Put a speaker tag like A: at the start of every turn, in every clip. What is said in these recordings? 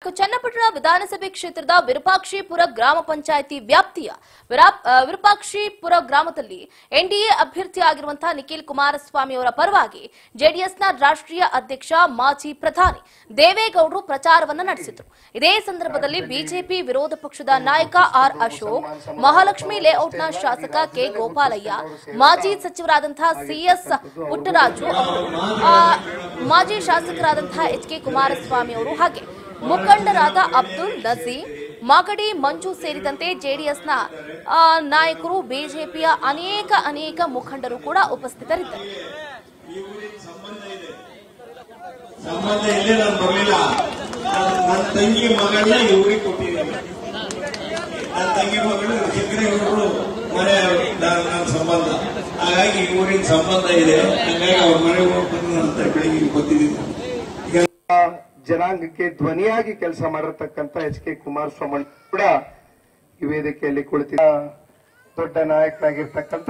A: ಚನ್ನಪಟ್ಟಣ ವಿಧಾನಸಭೆ ಕ್ಷೇತ್ರದ ವಿರೂಪಾಕ್ಷಿಪುರ ಗ್ರಾಮ ಪಂಚಾಯಿತಿ ವ್ಯಾಪ್ತಿಯ ವಿರಾ- ಆ, ವಿರೂಪಾಕ್ಷಿಪುರ ಗ್ರಾಮದಲ್ಲಿ ಎನ್ಡಿಎ ಅಭ್ಯರ್ಥಿ ಆಗಿರುವಂತಹ ನಿಖಿಲ್ ಕುಮಾರಸ್ವಾಮಿ ಅವರ ಪರವಾಗಿ ಜೆಡಿಎಸ್ನ ರಾಷ್ಟ್ರೀಯ ಅಧ್ಯಕ್ಷ ಮಾಜಿ ಪ್ರಧಾನಿ ದೇವೇಗೌಡರು ಪ್ರಚಾರವನ್ನ ನಡೆಸಿದರು ಇದೇ ಸಂದರ್ಭದಲ್ಲಿ ಬಿಜೆಪಿ ವಿರೋಧ ಪಕ್ಷದ ನಾಯಕ ಆರ್ ಅಶೋಕ್ ಮಹಾಲಕ್ಷ್ಮಿ ಲೇಔಟ್ನ ಶಾಸಕ ಕೆ ಗೋಪಾಲಯ್ಯ ಮಾಜಿ ಸಚಿವರಾದಂತಹ ಸಿಎಸ್ ಪುಟ್ಟರಾಜು ಅವರು ಆ, ಮಾಜಿ ಶಾಸಕರಾದಂತಹ ಎಚ್ ಕೆ ಕುಮಾರಸ್ವಾಮಿ ಅವರು ಹಾಗೆ ಮುಖಂಡರಾದ ಅಬ್ದುಲ್ ನಜೀಂ ಮಾಗಡಿ ಮಂಜು ಸೇರಿದಂತೆ ಜೆಡಿಎಸ್ನ ಆ, ನಾಯಕರು ಬಿಜೆಪಿಯ ಅನೇಕ ಅನೇಕ ಮುಖಂಡರು ಕೂಡ ಉಪಸ್ಥಿತರಿದ್ದರು
B: ಸಂಬಂಧ ಇಲ್ಲೇ ನಾನು ಬರಲಿಲ್ಲ ನನ್ನ ತಂಗಿ ಮಗಳನ್ನ ಇವ್ರಿಗೆ ಕೊಟ್ಟಿದ್ದೀನಿ ನನ್ನ ತಂಗಿ ಮಗಳು ಚಿಕ್ಕರೇಗೌಡರು ಮನೆ ನನ್ನ ಸಂಬಂಧ ಹಾಗಾಗಿ ಊರಿನ ಸಂಬಂಧ ಇದೆ ಹಾಗಾಗಿ ಅವ್ರ ಮನೆಗೆ ಹೋಗ್ಬೇಕು ಅಂತ ಬೆಳಿಗ್ಗೆ ಗೊತ್ತಿದ್ದೀನಿ ಈಗ
C: ಜನಾಂಗಕ್ಕೆ ಧ್ವನಿಯಾಗಿ ಕೆಲಸ ಮಾಡಿರ್ತಕ್ಕಂಥ ಎಚ್ ಕೆ ಕುಮಾರಸ್ವಾಮಿ ಕೂಡ ಈ ವೇದಿಕೆಯಲ್ಲಿ ಕುಳಿತಿದ್ದ ದೊಡ್ಡ ನಾಯಕರಾಗಿರ್ತಕ್ಕಂಥ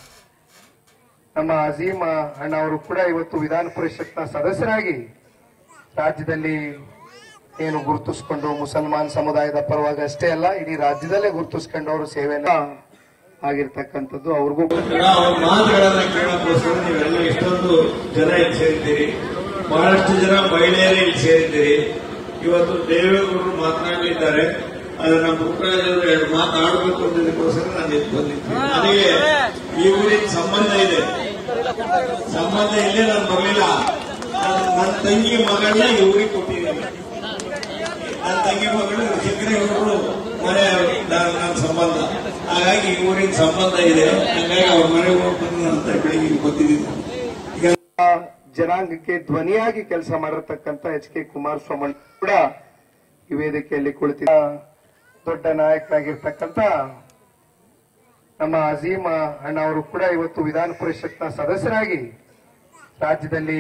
C: ನಮ್ಮ ಅಜೀಮ್ ಅಣ್ಣ ಅವರು ಕೂಡ ಇವತ್ತು ವಿಧಾನ ಪರಿಷತ್ನ ಸದಸ್ಯರಾಗಿ ರಾಜ್ಯದಲ್ಲಿ ಏನು ಗುರುತಿಸ್ಕೊಂಡು ಮುಸಲ್ಮಾನ್ ಸಮುದಾಯದ ಪರವಾಗಿ ಅಷ್ಟೇ ಅಲ್ಲ ಇಡೀ ರಾಜ್ಯದಲ್ಲೇ ಗುರುತಿಸ್ಕೊಂಡು ಅವರು ಸೇವೆಯನ್ನ ಆಗಿರ್ತಕ್ಕಂಥದ್ದು ಅವ್ರಿಗೂ
B: ಅವ್ರ ಮಾತುಗಳನ್ನ ಕೇಳೋಕ್ಕೋಸ್ಕರ ನೀವೆಲ್ಲ ಎಷ್ಟೊಂದು ಜನ ಇಲ್ಲಿ ಸೇರಿದ್ದೀರಿ ಬಹಳಷ್ಟು ಜನ ಮಹಿಳೆಯರೇ ಇಲ್ಲಿ ಸೇರಿದ್ದೀರಿ ಇವತ್ತು ದೇವೇಗೌಡರು ಮಾತನಾಡಲಿದ್ದಾರೆ ಅದು ನಮ್ಮ ಮುಖರಾಜರು ಎರಡು ಮಾತಾಡಬೇಕು ಅನ್ನೋದಕ್ಕೋಸ್ಕರ ನಾನು ಇಲ್ಲಿ ಬಂದಿದ್ದೀನಿ ನನಗೆ ಈ ಊರಿನ ಸಂಬಂಧ ಇದೆ ಸಂಬಂಧ ಇಲ್ಲೇ ನಾನು ಬರಲಿಲ್ಲ ನನ್ನ ತಂಗಿ ಮಗಳನ್ನ ಇವ್ರಿಗೆ ಕೊಟ್ಟಿದ್ದೀನಿ ನನ್ನ ತಂಗಿ ಮಗಳು ಚಿಕ್ಕರೇಗೌಡರು ಮನೆ ನನ್ನ ಸಂಬಂಧ ಹಾಗಾಗಿ ಈ ಊರಿನ ಸಂಬಂಧ ಇದೆ ಹಾಗಾಗಿ ಅವ್ರ ಮನೆಗೆ ಹೋಗ್ಬೇಕು ಅಂತ ಬೆಳಿಗ್ಗೆ ಗೊತ್ತಿದ್ದೀನಿ ಈಗ
C: ಜನಾಂಗಕ್ಕೆ ಧ್ವನಿಯಾಗಿ ಕೆಲಸ ಮಾಡಿರ್ತಕ್ಕಂಥ ಎಚ್ ಕೆ ಕುಮಾರಸ್ವಾಮಿ ಕೂಡ ಈ ವೇದಿಕೆಯಲ್ಲಿ ಕುಳಿತಿದ್ದ ದೊಡ್ಡ ನಾಯಕರಾಗಿರ್ತಕ್ಕಂಥ ನಮ್ಮ ಅಜೀಮ್ ಅಣ್ಣ ಅವರು ಕೂಡ ಇವತ್ತು ವಿಧಾನ ಪರಿಷತ್ನ ಸದಸ್ಯರಾಗಿ ರಾಜ್ಯದಲ್ಲಿ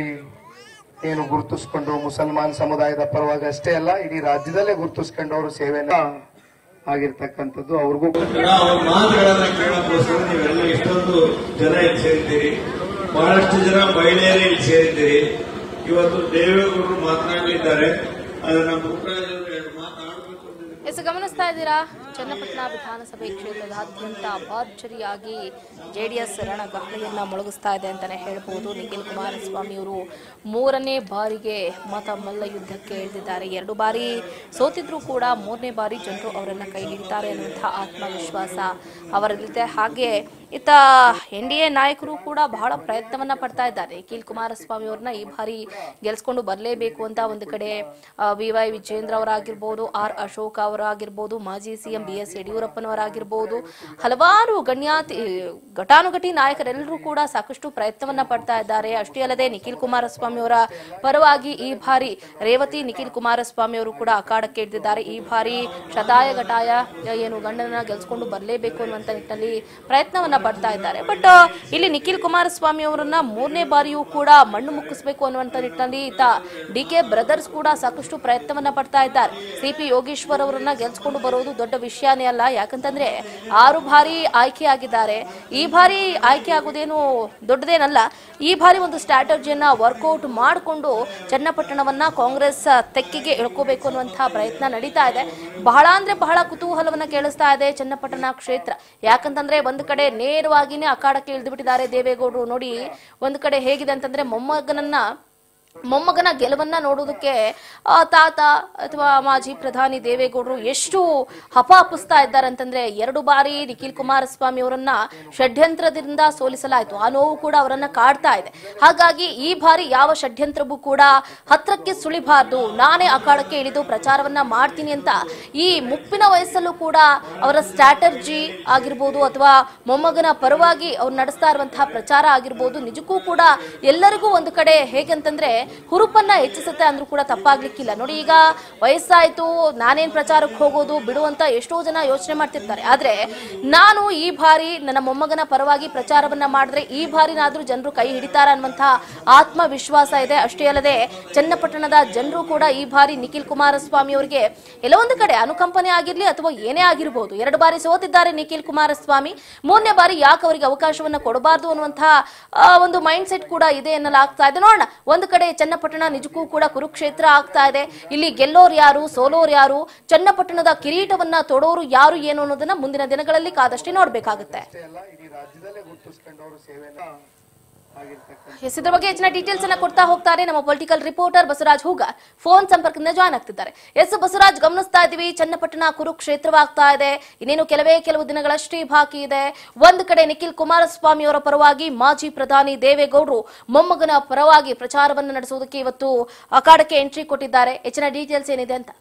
C: ಏನು ಗುರುತಿಸ್ಕೊಂಡು ಮುಸಲ್ಮಾನ್ ಸಮುದಾಯದ ಪರವಾಗಿ ಅಷ್ಟೇ ಅಲ್ಲ ಇಡೀ ರಾಜ್ಯದಲ್ಲೇ ಗುರುತಿಸ್ಕೊಂಡು ಅವರು ಸೇವೆಯನ್ನ ಆಗಿರ್ತಕ್ಕಂಥದ್ದು ಅವ್ರಿಗೂ
B: ಅವ್ರ ಮಾತುಗಳನ್ನ ಕೇಳೋಕ್ಕೋಸ್ಕರ ನೀವೆಲ್ಲ ಎಷ್ಟೊಂದು ಜನ ಇಲ್ಲಿ ಸೇರಿದ್ದೀರಿ ಬಹಳಷ್ಟು ಜನ ಮಹಿಳೆಯರೇ ಇಲ್ಲಿ ಸೇರಿದ್ದೀರಿ ಇವತ್ತು ದೇವೇಗೌಡರು ಮಾತನಾಡಲಿದ್ದಾರೆ ಅದು ನಮ್ಮ ಮುಖರಾಜರು ಎರಡು ಮಾತಾಡಬೇಕು ಅನ್ನೋದಕ್ಕೆ
A: ಎಸ್ ಗಮನಿಸ್ತಾ ಇದ್ದೀರಾ ಚನ್ನಪಟ್ಟಣ ವಿಧಾನಸಭೆ ಕ್ಷೇತ್ರದಾದ್ಯಂತ ಭರ್ಜರಿಯಾಗಿ ಜೆಡಿಎಸ್ ರಣಗಹಳೆಯನ್ನ ಮೊಳಗಿಸ್ತಾ ಇದೆ ಅಂತಾನೆ ಹೇಳ್ಬೋದು ನಿಖಿಲ್ ಕುಮಾರಸ್ವಾಮಿ ಅವರು ಮೂರನೇ ಬಾರಿಗೆ ಮತ ಮಲ್ಲ ಯುದ್ಧಕ್ಕೆ ಇಳಿದಿದ್ದಾರೆ ಎರಡು ಬಾರಿ ಸೋತಿದ್ರು ಕೂಡ ಮೂರನೇ ಬಾರಿ ಜನರು ಅವರನ್ನ ಕೈ ಹಿಡಿತಾರೆ ಅನ್ನುವಂಥ ಆತ್ಮವಿಶ್ವಾಸ ಅವರಲ್ಲಿದೆ ಹಾಗೆ ಇತ್ತ ಎನ್ ಡಿ ಎ ನಾಯಕರು ಕೂಡ ಬಹಳ ಪ್ರಯತ್ನವನ್ನ ಪಡ್ತಾ ಇದ್ದಾರೆ ನಿಖಿಲ್ ಕುಮಾರಸ್ವಾಮಿ ಅವ್ರನ್ನ ಈ ಬಾರಿ ಗೆಲ್ಸ್ಕೊಂಡು ಬರಲೇಬೇಕು ಅಂತ ಒಂದು ಕಡೆ ವಿ ವೈ ವಿಜೇಂದ್ರ ಅವರಾಗಿರ್ಬೋದು ಆರ್ ಅಶೋಕ್ ಅವರಾಗಿರ್ಬೋದು ಮಾಜಿ ಸಿಎಂ ಬಿ ಎಸ್ ಯಡಿಯೂರಪ್ಪನವರಾಗಿರ್ಬೋದು ಹಲವಾರು ಗಣ್ಯಾತಿ ಘಟಾನುಘಟಿ ನಾಯಕರೆಲ್ಲರೂ ಕೂಡ ಸಾಕಷ್ಟು ಪ್ರಯತ್ನವನ್ನ ಪಡ್ತಾ ಇದ್ದಾರೆ ಅಷ್ಟೇ ಅಲ್ಲದೆ ನಿಖಿಲ್ ಕುಮಾರಸ್ವಾಮಿ ಅವರ ಪರವಾಗಿ ಈ ಬಾರಿ ರೇವತಿ ನಿಖಿಲ್ ಕುಮಾರಸ್ವಾಮಿ ಅವರು ಕೂಡ ಅಖಾಡಕ್ಕೆ ಇಳಿದಿದ್ದಾರೆ ಈ ಬಾರಿ ಶತಾಯ ಘಟಾಯ ಏನು ಗಂಡನ ಗೆಲ್ಸ್ಕೊಂಡು ಬರಲೇಬೇಕು ಅನ್ನುವಂತ ನಿಟ್ಟಿನಲ್ಲಿ ಪ್ರಯತ್ನವನ್ನ ಪಡ್ತಾ ಇದ್ದಾರೆ ಬಟ್ ಇಲ್ಲಿ ನಿಖಿಲ್ ಕುಮಾರಸ್ವಾಮಿ ಅವರನ್ನ ಮೂರನೇ ಬಾರಿಯೂ ಕೂಡ ಮಣ್ಣು ಮುಕ್ಕಿಸಬೇಕು ಅನ್ನುವಂತ ನಿಟ್ಟಿನಲ್ಲಿ ಈತ ಡಿ ಕೆ ಬ್ರದರ್ಸ್ ಕೂಡ ಸಾಕಷ್ಟು ಪ್ರಯತ್ನವನ್ನ ಪಡ್ತಾ ಇದ್ದಾರೆ ಸಿ ಪಿ ಯೋಗೇಶ್ವರ್ ಅವರನ್ನ ಗೆಲ್ಸ್ಕೊಂಡು ಬರೋದು ದೊಡ್ಡ ವಿಷಯನೇ ಅಲ್ಲ ಯಾಕಂತಂದ್ರೆ ಆರು ಬಾರಿ ಆಯ್ಕೆ ಆಗಿದ್ದಾರೆ ಈ ಬಾರಿ ಆಯ್ಕೆ ಆಗೋದೇನು ದೊಡ್ಡದೇನಲ್ಲ ಈ ಬಾರಿ ಒಂದು ಸ್ಟ್ರಾಟಜಿಯನ್ನ ವರ್ಕೌಟ್ ಮಾಡಿಕೊಂಡು ಚನ್ನಪಟ್ಟಣವನ್ನ ಕಾಂಗ್ರೆಸ್ ತೆಕ್ಕಿಗೆ ಇಳ್ಕೋಬೇಕು ಅನ್ನುವಂತಹ ಪ್ರಯತ್ನ ನಡೀತಾ ಇದೆ ಬಹಳ ಅಂದ್ರೆ ಬಹಳ ಕುತೂಹಲವನ್ನ ಕೇಳಿಸ್ತಾ ಇದೆ ಚನ್ನಪಟ್ಟಣ ಕ್ಷೇತ್ರ ಯಾಕಂತಂದ್ರೆ ಒಂದು ಕಡೆ ನೇರವಾಗಿನೇ ಅಖಾಡಕ್ಕೆ ಇಳಿದು ಬಿಟ್ಟಿದ್ದಾರೆ ದೇವೇಗೌಡರು ನೋಡಿ ಒಂದು ಕಡೆ ಹೇಗಿದೆ ಅಂತಂದ್ರೆ ಮೊಮ್ಮಗನನ್ನ ಮೊಮ್ಮಗನ ಗೆಲುವನ್ನ ನೋಡೋದಕ್ಕೆ ಆ, ತಾತ ಅಥವಾ ಮಾಜಿ ಪ್ರಧಾನಿ ದೇವೇಗೌಡರು ಎಷ್ಟು ಹಪಾಪಿಸ್ತಾ ಇದ್ದಾರೆ ಅಂತಂದ್ರೆ ಎರಡು ಬಾರಿ ನಿಖಿಲ್ ಕುಮಾರಸ್ವಾಮಿ ಅವರನ್ನ ಷಡ್ಯಂತ್ರದಿಂದ ಸೋಲಿಸಲಾಯಿತು ಆ ನೋವು ಕೂಡ ಅವರನ್ನ ಕಾಡ್ತಾ ಇದೆ ಹಾಗಾಗಿ ಈ ಬಾರಿ ಯಾವ ಷಡ್ಯಂತ್ರವೂ ಕೂಡ ಹತ್ರಕ್ಕೆ ಸುಳಿಬಾರ್ದು ನಾನೇ ಅಖಾಡಕ್ಕೆ ಇಳಿದು ಪ್ರಚಾರವನ್ನ ಮಾಡ್ತೀನಿ ಅಂತ ಈ ಮುಪ್ಪಿನ ವಯಸ್ಸಲ್ಲೂ ಕೂಡ ಅವರ ಸ್ಟ್ರಾಟರ್ಜಿ ಆಗಿರ್ಬೋದು ಅಥವಾ ಮೊಮ್ಮಗನ ಪರವಾಗಿ ಅವ್ರು ನಡೆಸ್ತಾ ಇರುವಂತಹ ಪ್ರಚಾರ ಆಗಿರ್ಬೋದು ನಿಜಕ್ಕೂ ಕೂಡ ಎಲ್ಲರಿಗೂ ಒಂದು ಕಡೆ ಹೇಗಂತಂದ್ರೆ ಹುರುಪನ್ನ ಹೆಚ್ಚಿಸುತ್ತೆ ಅಂದ್ರೂ ಕೂಡ ತಪ್ಪಾಗ್ಲಿಕ್ಕಿಲ್ಲ ನೋಡಿ ಈಗ ವಯಸ್ಸಾಯ್ತು ನಾನೇನ್ ಪ್ರಚಾರಕ್ಕೆ ಹೋಗೋದು ಬಿಡು ಅಂತ ಎಷ್ಟೋ ಜನ ಯೋಚನೆ ಮಾಡ್ತಿರ್ತಾರೆ ಆದ್ರೆ ನಾನು ಈ ಬಾರಿ ನನ್ನ ಮೊಮ್ಮಗನ ಪರವಾಗಿ ಪ್ರಚಾರವನ್ನ ಮಾಡಿದ್ರೆ ಈ ಬಾರಿನಾದ್ರೂ ಜನರು ಕೈ ಹಿಡಿತಾರ ಅನ್ನುವಂತಹ ಆತ್ಮವಿಶ್ವಾಸ ಇದೆ ಅಷ್ಟೇ ಅಲ್ಲದೆ ಚನ್ನಪಟ್ಟಣದ ಜನರು ಕೂಡ ಈ ಬಾರಿ ನಿಖಿಲ್ ಕುಮಾರಸ್ವಾಮಿ ಅವರಿಗೆ ಎಲ್ಲೋ ಒಂದು ಕಡೆ ಅನುಕಂಪನೆ ಆಗಿರ್ಲಿ ಅಥವಾ ಏನೇ ಆಗಿರ್ಬೋದು ಎರಡು ಬಾರಿ ಸೋತಿದ್ದಾರೆ ನಿಖಿಲ್ ಕುಮಾರಸ್ವಾಮಿ ಮೂರನೇ ಬಾರಿ ಯಾಕೆ ಅವರಿಗೆ ಅವಕಾಶವನ್ನ ಕೊಡಬಾರ್ದು ಅನ್ನುವಂತಹ ಆ, ಒಂದು ಮೈಂಡ್ ಸೆಟ್ ಕೂಡ ಇದೆ ಎನ್ನಲಾಗ್ತಾ ಇದೆ ನೋಡೋಣ ಒಂದು ಕಡೆ ಚನ್ನಪಟ್ಟಣ ನಿಜಕ್ಕೂ ಕೂಡ ಕುರುಕ್ಷೇತ್ರ ಆಗ್ತಾ ಇದೆ ಇಲ್ಲಿ ಗೆಲ್ಲೋರು ಯಾರು ಸೋಲೋರು ಯಾರು ಚನ್ನಪಟ್ಟಣದ ಕಿರೀಟವನ್ನ ತೊಡೋರು ಯಾರು ಏನು ಅನ್ನೋದನ್ನ ಮುಂದಿನ ದಿನಗಳಲ್ಲಿ ಕಾದಷ್ಟೇ ನೋಡ್ಬೇಕಾಗುತ್ತೆ
C: ಅಷ್ಟೇ ಅಲ್ಲ ಇಡೀ ರಾಜ್ಯದಲ್ಲೇ ಗುರುತಿಸ್ಕೊಂಡವರು ಸೇವೆನ ಆಗಿರ್ತಕ್ಕಂಥ
A: ಎಸ್ ಇದ್ರ ಬಗ್ಗೆ ಹೆಚ್ಚಿನ ಡೀಟೇಲ್ಸ್ ಅನ್ನ ಕೊಡ್ತಾ ಹೋಗ್ತಾರೆ ನಮ್ಮ political reporter Basavaraj Hoogar phone ಸಂಪರ್ಕದಿಂದ ಜಾಯ್ನ್ ಆಗ್ತಿದ್ದಾರೆ ಎಸ್ ಬಸವರಾಜ್ ಗಮನಿಸ್ತಾ ಇದೀವಿ ಚನ್ನಪಟ್ಟಣ ಕುರುಕ್ಷೇತ್ರವಾಗ್ತಾ ಇದೆ ಇನ್ನೇನು ಕೆಲವೇ ಕೆಲವು ದಿನಗಳಷ್ಟೇ ಬಾಕಿ ಇದೆ ಒಂದು ಕಡೆ ನಿಖಿಲ್ ಕುಮಾರಸ್ವಾಮಿ ಅವರ ಪರವಾಗಿ ಮಾಜಿ ಪ್ರಧಾನಿ ದೇವೇಗೌಡರು ಮೊಮ್ಮಗನ ಪರವಾಗಿ ಪ್ರಚಾರವನ್ನು ನಡೆಸುವುದಕ್ಕೆ ಇವತ್ತು ಅಖಾಡಕ್ಕೆ ಎಂಟ್ರಿ ಕೊಟ್ಟಿದ್ದಾರೆ ಹೆಚ್ಚಿನ ಡೀಟೇಲ್ಸ್ ಏನಿದೆ ಅಂತ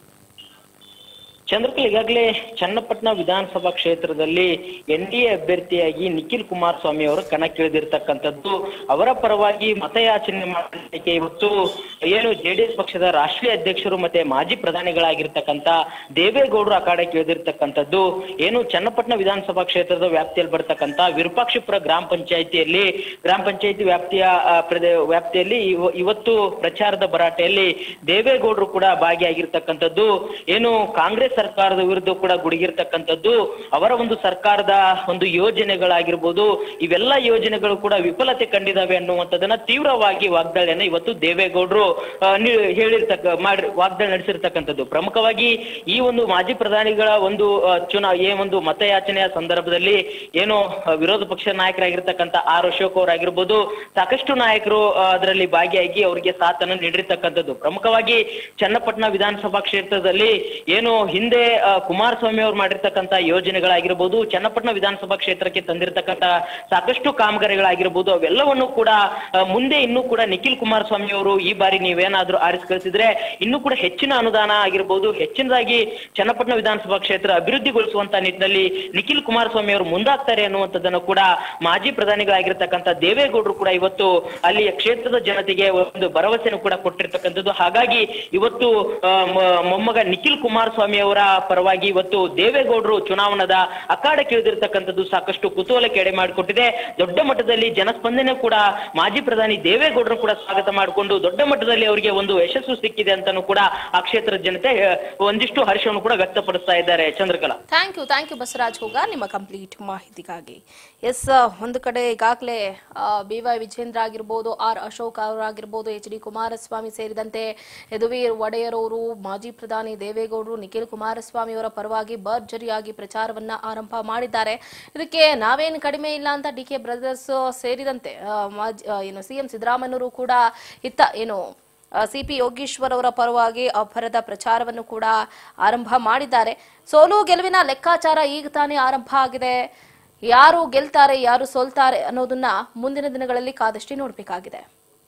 D: ಚಂದ್ರಕಲ್ ಈಗಾಗಲೇ ಚನ್ನಪಟ್ಟಣ ವಿಧಾನಸಭಾ ಕ್ಷೇತ್ರದಲ್ಲಿ ಎನ್ ಡಿ ಎ ಅಭ್ಯರ್ಥಿಯಾಗಿ ನಿಖಿಲ್ ಕುಮಾರಸ್ವಾಮಿ ಅವರು ಕಣಕ್ಕಿಳಿದಿರ್ತಕ್ಕಂಥದ್ದು ಅವರ ಪರವಾಗಿ ಮತಯಾಚನೆ ಮಾಡಲಿಕ್ಕೆ ಇವತ್ತು ಏನು ಜೆಡಿಎಸ್ ಪಕ್ಷದ ರಾಷ್ಟ್ರೀಯ ಅಧ್ಯಕ್ಷರು ಮತ್ತೆ ಮಾಜಿ ಪ್ರಧಾನಿಗಳಾಗಿರ್ತಕ್ಕಂಥ ದೇವೇಗೌಡರು ಅಖಾಡಕ್ಕೆ ಇಳಿದಿರ್ತಕ್ಕಂಥದ್ದು ಏನು ಚನ್ನಪಟ್ಟಣ ವಿಧಾನಸಭಾ ಕ್ಷೇತ್ರದ ವ್ಯಾಪ್ತಿಯಲ್ಲಿ ಬರ್ತಕ್ಕಂಥ ವಿರೂಪಾಕ್ಷಿಪುರ ಗ್ರಾಮ ಪಂಚಾಯಿತಿಯಲ್ಲಿ ಗ್ರಾಮ ಪಂಚಾಯಿತಿ ವ್ಯಾಪ್ತಿಯ ಆ, ಪ್ರದೇ ವ್ಯಾಪ್ತಿಯಲ್ಲಿ ಇವ- ಇವತ್ತು ಪ್ರಚಾರದ ಭರಾಟೆಯಲ್ಲಿ ದೇವೇಗೌಡರು ಕೂಡ ಭಾಗಿಯಾಗಿರ್ತಕ್ಕಂಥದ್ದು ಏನು ಕಾಂಗ್ರೆಸ್ ಸರ್ಕಾರದ ವಿರುದ್ಧ ಕೂಡ ಗುಡುಗಿರ್ತಕ್ಕಂಥದ್ದು ಅವರ ಒಂದು ಸರ್ಕಾರದ ಒಂದು ಯೋಜನೆಗಳಾಗಿರ್ಬೋದು ಇವೆಲ್ಲ ಯೋಜನೆಗಳು ಕೂಡ ವಿಫಲತೆ ಕಂಡಿದಾವೆ ಅನ್ನುವಂಥದ್ದನ್ನ ತೀವ್ರವಾಗಿ ವಾಗ್ದಾಳಿಯನ್ನ ಇವತ್ತು ದೇವೇಗೌಡರು ಆ, ನೀ- ಹೇಳಿರ್ತಕ್ಕ ಮಾಡಿ ವಾಗ್ದಾಳಿ ನಡೆಸಿರ್ತಕ್ಕಂಥದ್ದು ಪ್ರಮುಖವಾಗಿ ಈ ಒಂದು ಮಾಜಿ ಪ್ರಧಾನಿಗಳ ಒಂದು ಆ, ಚುನಾ ಏ ಒಂದು ಮತಯಾಚನೆಯ ಸಂದರ್ಭದಲ್ಲಿ ಏನು ಆ, ವಿರೋಧ ಪಕ್ಷ ನಾಯಕರಾಗಿರ್ತಕ್ಕಂಥ ಆರ್ ಅಶೋಕ್ ಅವರಾಗಿರ್ಬೋದು ಸಾಕಷ್ಟು ನಾಯಕರು ಆ, ಅದರಲ್ಲಿ ಭಾಗಿಯಾಗಿ ಅವರಿಗೆ ಸಾಥನ್ನು ನೀಡಿರ್ತಕ್ಕಂಥದ್ದು ಪ್ರಮುಖವಾಗಿ ಚನ್ನಪಟ್ಟಣ ವಿಧಾನಸಭಾ ಕ್ಷೇತ್ರದಲ್ಲಿ ಏನು ಹಿಂದೆ ಆ, ಕುಮಾರಸ್ವಾಮಿ ಅವರು ಮಾಡಿರ್ತಕ್ಕಂಥ ಯೋಜನೆಗಳಾಗಿರ್ಬೋದು ಚನ್ನಪಟ್ಟಣ ವಿಧಾನಸಭಾ ಕ್ಷೇತ್ರಕ್ಕೆ ತಂದಿರತಕ್ಕಂಥ ಸಾಕಷ್ಟು ಕಾಮಗಾರಿಗಳಾಗಿರ್ಬೋದು ಅವೆಲ್ಲವನ್ನು ಕೂಡ ಆ, ಮುಂದೆ ಇನ್ನೂ ಕೂಡ ನಿಖಿಲ್ ಕುಮಾರಸ್ವಾಮಿ ಅವರು ಈ ಬಾರಿ ನೀವೇನಾದ್ರೂ ಆರಿಸಿ ಕಳಿಸಿದ್ರೆ ಇನ್ನೂ ಕೂಡ ಹೆಚ್ಚಿನ ಅನುದಾನ ಆಗಿರ್ಬೋದು ಹೆಚ್ಚಿನದಾಗಿ ಚನ್ನಪಟ್ಟಣ ವಿಧಾನಸಭಾ ಕ್ಷೇತ್ರ ಅಭಿವೃದ್ಧಿಗೊಳಿಸುವಂತ ನಿಟ್ಟಿನಲ್ಲಿ ನಿಖಿಲ್ ಕುಮಾರಸ್ವಾಮಿ ಅವರು ಮುಂದಾಗ್ತಾರೆ ಅನ್ನುವಂಥದ್ದನ್ನು ಕೂಡ ಮಾಜಿ ಪ್ರಧಾನಿಗಳಾಗಿರ್ತಕ್ಕಂಥ ದೇವೇಗೌಡರು ಕೂಡ ಇವತ್ತು ಅಲ್ಲಿಯ ಕ್ಷೇತ್ರದ ಜನತೆಗೆ ಒಂದು ಭರವಸೆಯನ್ನು ಕೂಡ ಕೊಟ್ಟಿರ್ತಕ್ಕಂಥದ್ದು ಹಾಗಾಗಿ ಇವತ್ತು ಆ, ಮ- ಮೊಮ್ಮಗ ನಿಖಿಲ್ ಕುಮಾರಸ್ವಾಮಿ ಅವರ ಪರವಾಗಿ ಇವತ್ತು ದೇವೇಗೌಡರು ಚುನಾವಣಾದ ಅಖಾಡಕ್ಕೆ ಇಳಿದಿರ್ತಕ್ಕಂಥದ್ದು ಸಾಕಷ್ಟು ಕುತೂಹಲಕ್ಕೆ ಎಡೆ ಮಾಡಿಕೊಟ್ಟಿದೆ ದೊಡ್ಡ ಮಟ್ಟದಲ್ಲಿ ಜನಸ್ಪಂದನೆ ಕೂಡ ಮಾಜಿ ಪ್ರಧಾನಿ ದೇವೇಗೌಡರು ಕೂಡ ಸ್ವಾಗತ ಮಾಡಿಕೊಂಡು ದೊಡ್ಡ ಮಟ್ಟದಲ್ಲಿ ಅವರಿಗೆ ಒಂದು ಯಶಸ್ಸು ಸಿಕ್ಕಿದೆ ಅಂತಾನು ಕೂಡ ಆ ಕ್ಷೇತ್ರದ ಜನತೆ ಆ, ಒಂದಿಷ್ಟು ಹರ್ಷವನ್ನು ಕೂಡ ವ್ಯಕ್ತಪಡಿಸ್ತಾ ಇದ್ದಾರೆ Chandrakala
A: thank you thank you Basavaraj ಹೋಗ ನಿಮ್ಮ ಕಂಪ್ಲೀಟ್ ಮಾಹಿತಿಗಾಗಿ ಎಸ್ ಒಂದು ಕಡೆ ಈಗಾಗಲೇ ಬಿ ವೈ ವಿಜೇಂದ್ರ ಆಗಿರ್ಬೋದು ಆರ್ ಅಶೋಕ್ ಅವರಾಗಿರ್ಬೋದು ಎಚ್ ಡಿ ಕುಮಾರಸ್ವಾಮಿ ಸೇರಿದಂತೆ ಯದುವೀರ್ ಒಡೆಯರ್ ಅವರು ಮಾಜಿ ಪ್ರಧಾನಿ ದೇವೇಗೌಡರು ನಿಖಿಲ್ ಕುಮಾರಸ್ವಾಮಿ ಅವರ ಪರವಾಗಿ ಭರ್ಜರಿಯಾಗಿ ಪ್ರಚಾರವನ್ನ ಆರಂಭ ಮಾಡಿದ್ದಾರೆ ಇದಕ್ಕೆ ನಾವೇನು ಕಡಿಮೆ ಇಲ್ಲ ಅಂತ ಡಿ ಕೆ ಬ್ರದರ್ಸ್ ಸೇರಿದಂತೆ ಆ, ಮಾಜಿ ಆ, ಏನು ಸಿಎಂ ಸಿದ್ದರಾಮಯ್ಯನವರು ಕೂಡ ಇತ್ತ ಏನು ಸಿಪಿ ಯೋಗೀಶ್ವರ್ ಅವರ ಪರವಾಗಿ ಅಬ್ಬರದ ಪ್ರಚಾರವನ್ನು ಕೂಡ ಆರಂಭ ಮಾಡಿದ್ದಾರೆ ಸೋಲು ಗೆಲುವಿನ ಲೆಕ್ಕಾಚಾರ ಈಗ ತಾನೇ ಆರಂಭ ಆಗಿದೆ ಯಾರು ಗೆಲ್ತಾರೆ ಯಾರು ಸೋಲ್ತಾರೆ ಅನ್ನೋದನ್ನ ಮುಂದಿನ ದಿನಗಳಲ್ಲಿ ಕಾದಷ್ಟೇ ನೋಡಬೇಕಾಗಿದೆ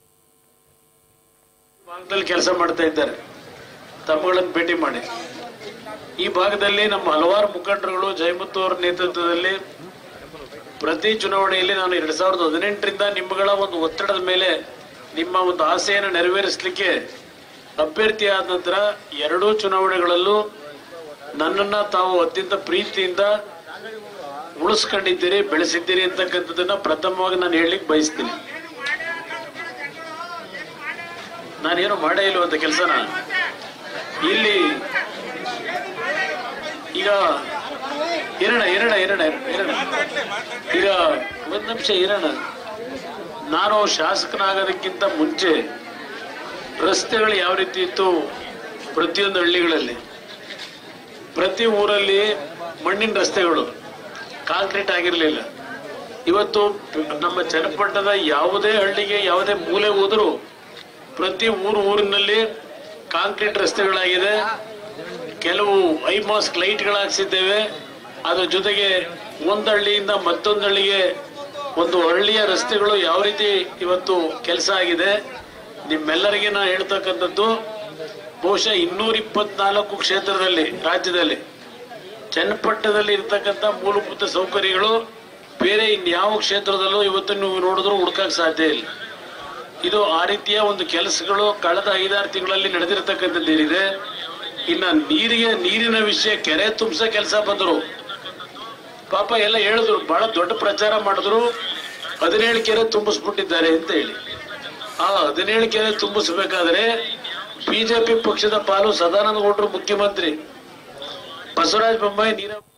E: ಭಾಗದಲ್ಲಿ ಕೆಲಸ ಮಾಡ್ತಾ ಇದ್ದಾರೆ ತಮ್ಮಗಳನ್ನು ಭೇಟಿ ಮಾಡಿ ಈ ಭಾಗದಲ್ಲಿ ನಮ್ಮ ಹಲವಾರು ಮುಖಂಡರುಗಳು ಜಯಮುತ್ತು ಅವರ ನೇತೃತ್ವದಲ್ಲಿ ಪ್ರತಿ ಚುನಾವಣೆಯಲ್ಲಿ ನಾನು ಎರಡ್ ಸಾವಿರದ ಹದಿನೆಂಟರಿಂದ ನಿಮ್ಮಗಳ ಒಂದು ಒತ್ತಡದ ಮೇಲೆ ನಿಮ್ಮ ಒಂದು ಆಸೆಯನ್ನು ನೆರವೇರಿಸಲಿಕ್ಕೆ ಅಭ್ಯರ್ಥಿ ಆದ ನಂತರ ಎರಡೂ ಚುನಾವಣೆಗಳಲ್ಲೂ ನನ್ನನ್ನ ತಾವು ಅತ್ಯಂತ ಪ್ರೀತಿಯಿಂದ ಉಳಿಸ್ಕೊಂಡಿದ್ದೀರಿ ಬೆಳೆಸಿದ್ದೀರಿ ಅಂತಕ್ಕಂಥದ್ದನ್ನ ಪ್ರಥಮವಾಗಿ ನಾನು ಹೇಳಲಿಕ್ಕೆ ಬಯಸ್ತೀನಿ ನಾನೇನು ಮಾಡೇ ಇಲ್ವಂತ ಕೆಲಸನ ಇಲ್ಲಿ ಈಗ ಇರೋಣ ಇರೋಣ ಇರೋಣ ಇರೋಣ ಈಗ ಒಂದ್ ನಿಮಿಷ ಇರೋಣ ನಾನು ಶಾಸಕನಾಗೋದಕ್ಕಿಂತ ಮುಂಚೆ ರಸ್ತೆಗಳು ಯಾವ ರೀತಿ ಇತ್ತು ಪ್ರತಿಯೊಂದು ಹಳ್ಳಿಗಳಲ್ಲಿ ಪ್ರತಿ ಊರಲ್ಲಿ ಮಣ್ಣಿನ ರಸ್ತೆಗಳು ಕಾಂಕ್ರೀಟ್ ಆಗಿರಲಿಲ್ಲ ಇವತ್ತು ನಮ್ಮ ಚನ್ನಪಟ್ಟಣದ ಯಾವುದೇ ಹಳ್ಳಿಗೆ ಯಾವುದೇ ಮೂಲೆ ಹೋದರೂ ಪ್ರತಿ ಊರು ಊರಿನಲ್ಲಿ ಕಾಂಕ್ರೀಟ್ ರಸ್ತೆಗಳಾಗಿದೆ ಕೆಲವು ಐ ಮಾಸ್ಕ್ ಲೈಟ್ಗಳು ಹಾಕ್ಸಿದ್ದೇವೆ ಅದ್ರ ಜೊತೆಗೆ ಒಂದು ಹಳ್ಳಿಯಿಂದ ಮತ್ತೊಂದು ಹಳ್ಳಿಗೆ ಒಂದು ಹಳ್ಳಿಯ ರಸ್ತೆಗಳು ಯಾವ ರೀತಿ ಇವತ್ತು ಕೆಲಸ ಆಗಿದೆ ನಿಮ್ಮೆಲ್ಲರಿಗೆ ನಾ ಹೇಳ್ತಕ್ಕಂಥದ್ದು ಬಹುಶಃ ಇನ್ನೂರ ಇಪ್ಪತ್ನಾಲ್ಕು ಕ್ಷೇತ್ರದಲ್ಲಿ ರಾಜ್ಯದಲ್ಲಿ ಚನ್ನಪಟ್ಟಣದಲ್ಲಿ ಇರ್ತಕ್ಕಂಥ ಮೂಲಭೂತ ಸೌಕರ್ಯಗಳು ಬೇರೆ ಇನ್ಯಾವ ಕ್ಷೇತ್ರದಲ್ಲೂ ಇವತ್ತು ನೀವು ನೋಡಿದ್ರು ಹುಡುಕಕ್ ಸಾಧ್ಯ ಇಲ್ಲ ಇದು ಆ ರೀತಿಯ ಒಂದು ಕೆಲಸಗಳು ಕಳೆದ ಐದಾರು ತಿಂಗಳಲ್ಲಿ ನಡೆದಿರತಕ್ಕಂಥದ್ದು ಏನಿದೆ ಇನ್ನ ನೀರಿಗೆ ನೀರಿನ ವಿಷಯ ಕೆರೆ ತುಂಬಿಸೋ ಕೆಲಸ ಬಂದರು ಪಾಪ ಎಲ್ಲ ಹೇಳಿದ್ರು ಬಹಳ ದೊಡ್ಡ ಪ್ರಚಾರ ಮಾಡಿದ್ರು ಹದಿನೇಳು ಕೆರೆ ತುಂಬಿಸ್ಬಿಟ್ಟಿದ್ದಾರೆ ಅಂತ ಹೇಳಿ ಆ ಹದಿನೇಳು ಕೆರೆ ತುಂಬಿಸ್ಬೇಕಾದ್ರೆ ಬಿಜೆಪಿ ಪಕ್ಷದ ಪಾಲು ಸದಾನಂದ ಗೌಡರು ಮುಖ್ಯಮಂತ್ರಿ ಬಸವರಾಜ ಬೊಮ್ಮಾಯಿ ನೀರಾವರಿ